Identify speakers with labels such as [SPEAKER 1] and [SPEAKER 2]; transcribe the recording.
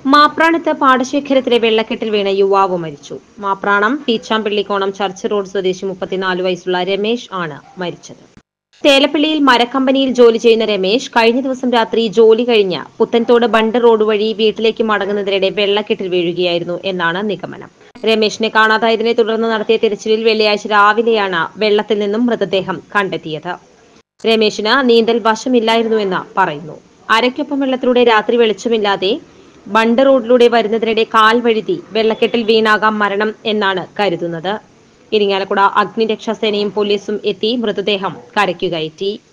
[SPEAKER 1] മാപ്രാണത്ത് പാടശേഖരത്തിലെ വെള്ളക്കെട്ടിൽ വീണ യുവാവ് മരിച്ചു മാപ്രാണം പീച്ചാമ്പള്ളിക്കോണം ചർച്ച് റോഡ് സ്വദേശി മുപ്പത്തിനാല് വയസ്സുള്ള രമേശ് ആണ് മരിച്ചത് തേലപ്പള്ളിയിൽ മരക്കമ്പനിയിൽ ജോലി ചെയ്യുന്ന രമേശ് കഴിഞ്ഞ ദിവസം രാത്രി ജോലി കഴിഞ്ഞ് പുത്തൻതോട് ബണ്ട് റോഡ് വഴി വീട്ടിലേക്ക് മടങ്ങുന്നതിനിടെ വെള്ളക്കെട്ടിൽ വീഴുകയായിരുന്നു എന്നാണ് നിഗമനം രമേശിനെ കാണാതായതിനെ തുടർന്ന് നടത്തിയ തിരച്ചിലിൽ വെള്ളിയാഴ്ച രാവിലെയാണ് വെള്ളത്തിൽ നിന്നും മൃതദേഹം കണ്ടെത്തിയത് രമേശിന് നീന്തൽ വശമില്ലായിരുന്നുവെന്ന് പറയുന്നു അരയ്ക്കൊപ്പം വെള്ളത്തിലൂടെ രാത്രി വെളിച്ചമില്ലാതെ ബണ്ട് റോഡിലൂടെ വരുന്നതിനിടെ കാൽ വഴുതി വെള്ളക്കെട്ടിൽ വീണാകാം മരണം എന്നാണ് കരുതുന്നത് ഇരിങ്ങാലക്കുട അഗ്നിരക്ഷാസേനയും പോലീസും എത്തി മൃതദേഹം കരയ്ക്കു കയറ്റി